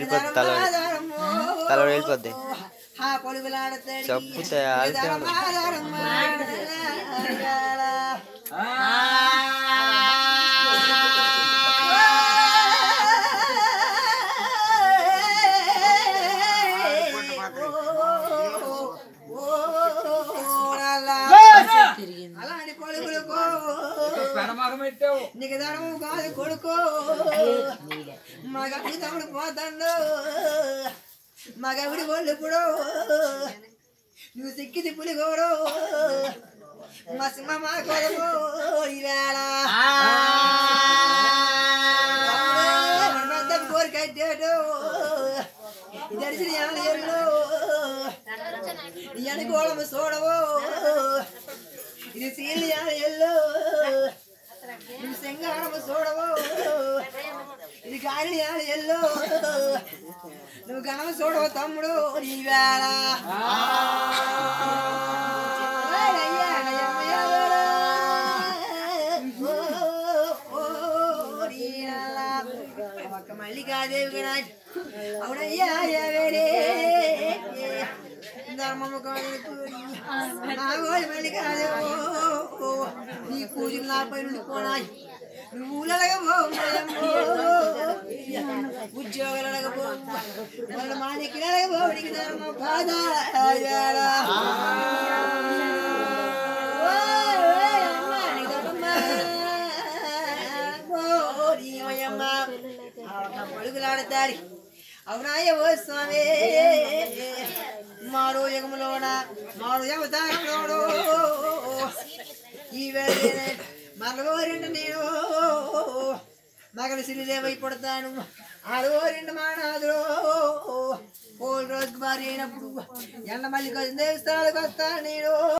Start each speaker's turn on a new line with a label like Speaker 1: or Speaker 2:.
Speaker 1: వెళ్ళిపోద్ది తల తల వెళ్ళిపోద్ది
Speaker 2: ఆ పొలుగులాడతాడు
Speaker 1: చప్పుతే ఆడితే
Speaker 2: అలాంటి పొలుగులకు
Speaker 3: పెడమగం పెట్టావు
Speaker 2: నీకు ధనము కాదు కొడుకో మగవి తమ్ముడు పోతాడు మగవిడి వాళ్ళు ఇప్పుడు నువ్వు సిక్కిది పులిగోడు మా సింహ మా కొడుకు ఈవేళ పెద్ద కోరి కట్టాడు దర్శన ఎల్లు ఇవన్నీ గోళము చూడవు ఇది సీలు ఎల్లు నువ్వు సింగారము చూడవు ఇది గాలి ఎల్లు నువ్వు గణము చూడవు తమ్ముడు నీ వేళ అయ్యా, అయ్యా, ఓ, ఓ, నీ వేళ. ఒక్క మల్లికాదేవి కూడా అవునయ్యా ఎవరే ధర్మము నాగోడి మల్లికాదేవో నీ కూతురు నా పై నుండి పోనాయి నువ్వు ఊళ్ళగబో ఉద్యోగాలగబో మన మానికి నలగబో నీకు ధర్మ బాధ పడుగులాడతాడి అవునాయ ఓ స్వామి మారో యగములోన మారో యమతారంలోనో ఈ వేళ మరో రెండు నేను మగల సిరిదేవై పడతాను ఆరో రెండు మానాదులో ఓ రోజుకు భారీ అయినప్పుడు ఎండ మళ్ళీ దేవస్థానాలకు వస్తాను నేను